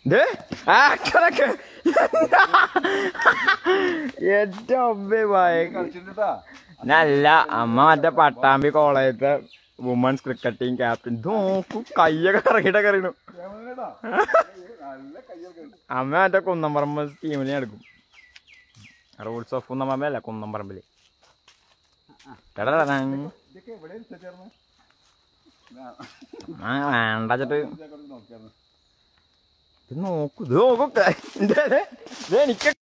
ദേ, ആ, കിടക്ക്. എന്റെ അമ്മേ ഭയ കളിച്ചിട്ടാ നല്ല അമ്മ മറ്റേ പട്ടാമ്പി കോളേജത്തെ വുമൺസ് ക്രിക്കറ്റ് ടീം ക്യാപ്റ്റൻ നോക്കൂ കയ്യൊക്കെ ഇറങ്ങിട്ടൊക്കെ അറിയണു നല്ല കയ്യൊക്കെ ഉണ്ട് അമ്മ മറ്റേ കുന്നംപറമ്പ് ടീമിനെ എടുക്കും റൂൾസ് ഓഫ് കുന്നമ്പ അല്ല കുന്നംപറമ്പില് എടാ ഇതൊക്കെ എവിടെ ചേർന്ന് വേണ്ട ചേട്ട് നോക്കിയായിരുന്നു ഇത് നോക്കൂ ഇത് നോക്കൂ ഇത് ഇത് എനിക്ക്